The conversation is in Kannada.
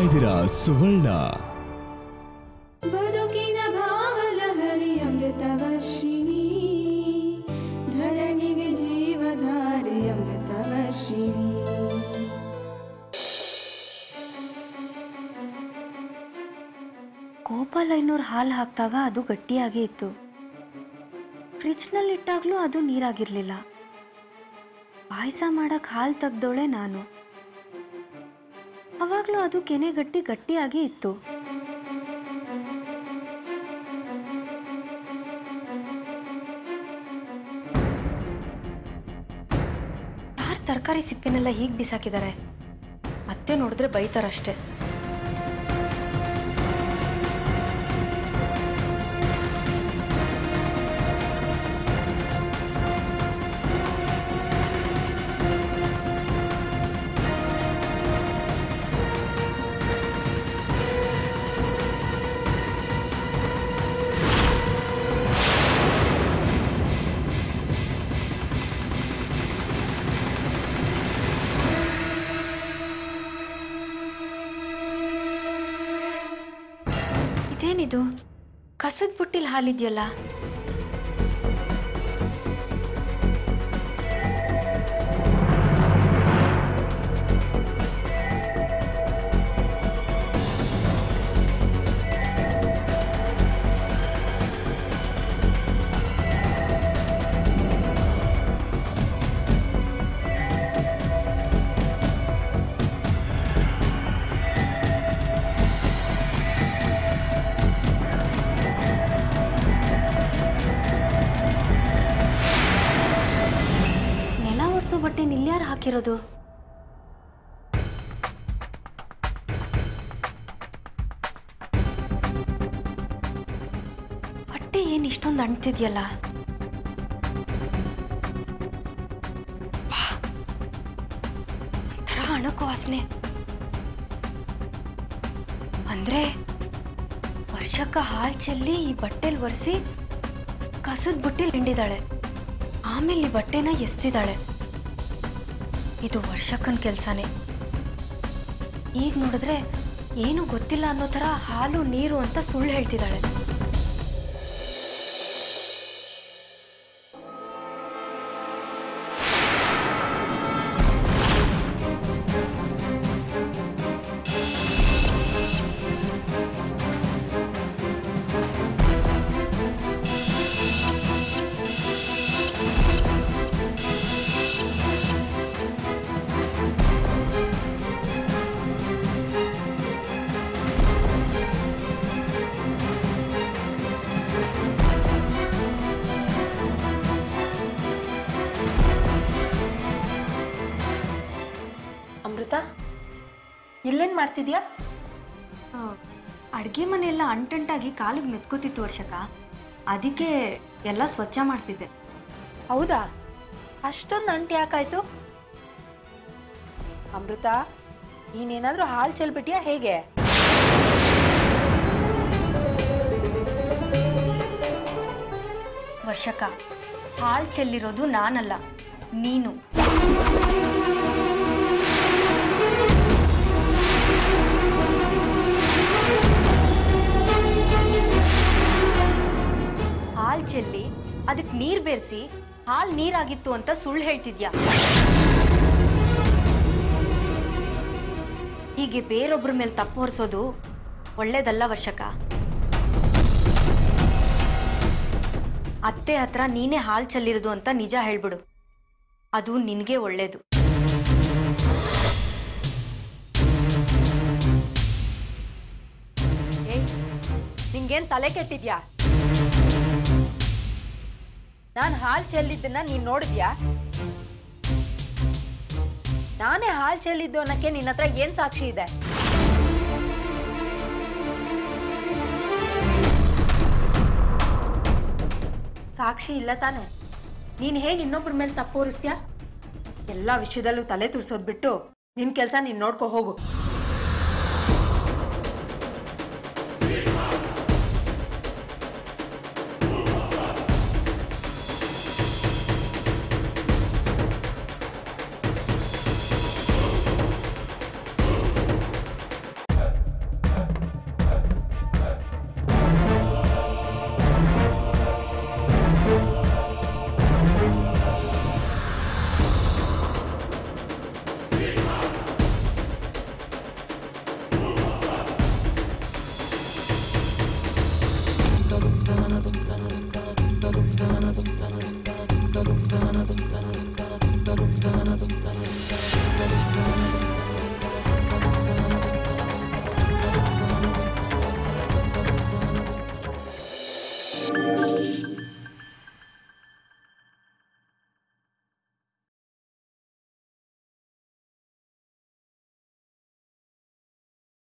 ಇದ್ದೀರಾ ಸುವರ್ಣ ಬದುಕಿನ ಭಾವಲಹರಿ ಅಮೃತವರ್ಷಿಣಿ ಧರಣಿಗೆ ಜೀವಧಾರೆ ಅಮೃತವರ್ಷಿಣಿ ಗೋಪಾಲಯ್ಯನವ್ರು ಹಾಲು ಹಾಕಿದಾಗ ಅದು ಗಟ್ಟಿಯಾಗೇ ಇತ್ತು ಫ್ರಿಜ್ನಲ್ಲಿಟ್ಟಾಗಲೂ ಅದು ನೀರಾಗಿರಲಿಲ್ಲ ಪಾಯಸ ಮಾಡಕ್ಕೆ ಹಾಲು ತೆಗ್ದೋಳೆ ನಾನು ಅವಾಗಲೂ ಅದು ಕೆನೆ ಗಟ್ಟಿ ಗಟ್ಟಿಯಾಗೇ ಇತ್ತು ಯಾರು ತರಕಾರಿ ಸಿಪ್ಪಿನೆಲ್ಲ ಹೀಗೆ ಬಿಸಾಕಿದ್ದಾರೆ ಮತ್ತೆ ನೋಡಿದ್ರೆ ಬೈತಾರಷ್ಟೇ ಇದೇನಿದು ಕಸದ ಬುಟ್ಟಿಲ್ ಹಾಲಿದೆಯಲ್ಲ ನೆಲ ಒರೆಸೋ ಬಟ್ಟೆ ನಿಲ್ಯಾರು ಹಾಕಿರೋದು ಬಟ್ಟೆ ಏನು ಇಷ್ಟೊಂದು ಅಂಟ್ತಿದ್ಯಲ್ಲ ವಾ, ಒಂಥರ ಅಣಕು ವಾಸನೆ ಅಂದ್ರೆ ವರ್ಷಕ್ಕ ಹಾಲು ಚೆಲ್ಲಿ ಈ ಬಟ್ಟೆಲಿ ಒರೆಸಿ ಕಸದ ಬುಟ್ಟಿಲಿ ಹಿಂಡಿದಾಳೆ ಆಮೇಲೆ ಈ ಬಟ್ಟೆನ ಎಸ್ತಿದ್ದಾಳೆ ಇದು ವರ್ಷಕ್ಕನ ಕೆಲಸನೇ ಈಗ ನೋಡಿದ್ರೆ ಏನು ಗೊತ್ತಿಲ್ಲ ಅನ್ನೋ ಥರ ಹಾಲು ನೀರು ಅಂತ ಸುಳ್ಳು ಹೇಳ್ತಿದ್ದಾಳೆ ಅಮೃತ ಇಲ್ಲೇನ್ ಮಾಡ್ತಿದ್ಯಾ ಅಡುಗೆ ಮನೆಯೆಲ್ಲ ಅಂಟಂಟಾಗಿ ಕಾಲಿಗೆ ಮೆತ್ಕೋತಿತ್ತು ವರ್ಷಕ್ಕ ಅದಕ್ಕೆ ಎಲ್ಲ ಸ್ವಚ್ಛ ಮಾಡ್ತಿದ್ದೆ ಹೌದಾ ಅಷ್ಟೊಂದು ಅಂಟಿ ಯಾಕಾಯ್ತು ಅಮೃತ ನೀನೇನಾದ್ರೂ ಹಾಲು ಚೆಲ್ಬಿಟ್ಯಾ ಹೇಗೆ ವರ್ಷಕ್ಕ ಹಾಲು ಚೆಲ್ಲಿರೋದು ನಾನಲ್ಲ ನೀನು ಹಾಲು ಚೆಲ್ಲಿ ಅದಕ್ಕೆ ನೀರು ಬೆರೆಸಿ ಹಾಲು ನೀರಾಗಿತ್ತು ಅಂತ ಸುಳ್ಳು ಹೇಳ್ತಿದ್ಯಾ ಹೀಗೆ ಬೇರೊಬ್ಬರ ಮೇಲೆ ತಪ್ಪು ಹೊರಿಸೋದು ಒಳ್ಳೇದಲ್ಲ ವರ್ಷಕ್ಕ ಅತ್ತೆ ಹತ್ರ ನೀನೇ ಹಾಲು ಚೆಲ್ಲಿರೋದು ಅಂತ ನಿಜ ಹೇಳ್ಬಿಡು ಅದು ನಿನಗೆ ಒಳ್ಳೇದು ಏಯ್ ನಿಂಗೇನ್ ತಲೆ ಕೆಟ್ಟಿದ್ಯಾ ನಾನ್ ಹಾಲ್ ಚೆಲ್ಲಿದ್ದನ್ನ ನೀನ್ ನೋಡಿದ್ಯಾ ನಾನೇ ಹಾಲ್ ಚೆಲ್ಲಿದ್ದು ಅನ್ನಕ್ಕೆ ನಿನ್ನ ಹತ್ರ ಏನ್ ಸಾಕ್ಷಿ ಇದೆ ಸಾಕ್ಷಿ ಇಲ್ಲ ತಾನೆ ನೀನ್ ಹೇಗೆ ಇನ್ನೊಬ್ಬರ ಮೇಲೆ ತಪ್ಪು ಹೊರಿಸ್ತೀಯಾ ಎಲ್ಲ ವಿಷಯದಲ್ಲೂ ತಲೆ ತುರ್ಸೋದ್ ಬಿಟ್ಟು ನಿನ್ ಕೆಲ್ಸ ನೀನ್ ನೋಡ್ಕೊ ಹೋಗು